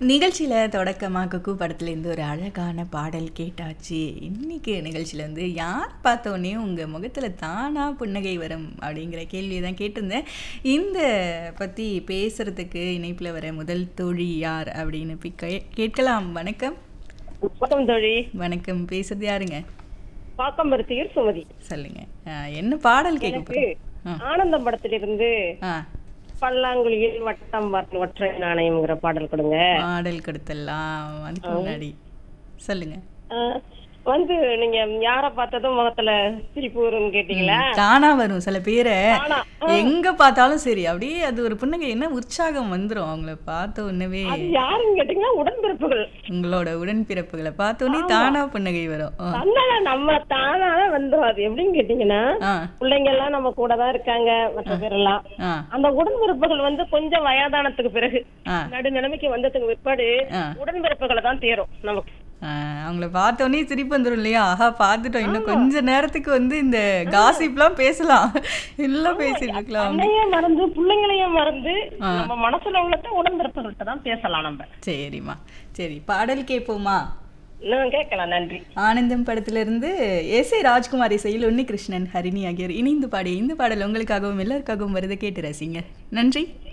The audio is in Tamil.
நிகழ்ச்சியில் தொடக்கமாக குக்கு படத்துலேருந்து ஒரு அழகான பாடல் கேட்டாச்சு இன்னைக்கு நிகழ்ச்சியில் வந்து யார் பார்த்தோன்னே உங்கள் முகத்தில் தானா புன்னகை வரும் அப்படிங்கிற கேள்வியை தான் கேட்டிருந்தேன் இந்த பற்றி பேசுகிறதுக்கு இணைப்பில் வர முதல் தோழி யார் அப்படின்னு போய் கே- கேட்கலாம் வணக்கம் வணக்கம் தோழி வணக்கம் பேசுறது யாருங்க பாக்கம்பருத்தியூர் சுமதி சொல்லுங்க ஆ, என்ன பாடல் கேட்க எனக்கு போகிறோம் ஆ ஆனந்தம் படத்திலிருந்து ஆ பல்லாங்குழியில் வட்டம் பார்த்து ஒற்றை நாணயம்ங்கிற பாடல் கொடுங்க பாடல் கொடுத்துடலாம் அதுக்கு முன்னாடி சொல்லுங்க ஆஹ், வந்து நீங்க யார பார்த்ததும் முகத்துல சிரிப்பு வரும்னு கேட்டீங்களா தானா வரும் சில பேரை தானா, எங்க பார்த்தாலும் சரி அப்படியே அது ஒரு புன்னகை என்ன உற்சாகம் வந்துரும் அவங்கள பார்த்த உடனே அது யாருன்னு கேட்டீங்கன்னா உடன்பிறப்புகள் உங்களோட உடன்பிறப்புகளை பார்த்த உடனே தானா புன்னகை வரும் ஆ. அதனால நம்ம தானாவே வந்துரும் அது எப்படின்னு கேட்டீங்கன்னா ஆ பிள்ளைங்க எல்லாம் நம்ம கூட தான் இருக்காங்க மற்ற பேர் எல்லாம் ஆ அந்த உடன்பிறப்புகள் வந்து கொஞ்சம் வயதானத்துக்கு பிறகு ஆ நடு நிலைமைக்கு வந்ததுக்கு பிற்பாடு ஆ. உடன்பிறப்புகளை தான் தேரும் நமக்கு ஆ, அவங்கள பார்த்த உடனே சிரிப்பு வந்துரும் இல்லையா ஆஹா பார்த்துட்டோம் இன்னும் கொஞ்ச நேரத்துக்கு வந்து இந்த காசிப்லாம் பேசலாம் எல்லாம் பேசிட்டு இருக்கலாம் தன்னையே மறந்து பிள்ளைங்களையும் மறந்து நம்ம மனசுல உள்ளத உடன்பிறப்புகள்கிட்ட தான் பேசலாம் நம்ம சரிம்மா சரி பாடல் கேட்போமா நான் கேட்கலாம் நன்றி ஆனந்தம் படத்திலிருந்து எஸ் ஏ ராஜ்குமார் இசையில் உன்னி கிருஷ்ணன் ஹரிணி ஆகியோர் இணைந்து பாடிய இந்த பாடல் உங்களுக்காகவும் எல்லாருக்காகவும் வருது கேட்டு ரசிங்க நன்றி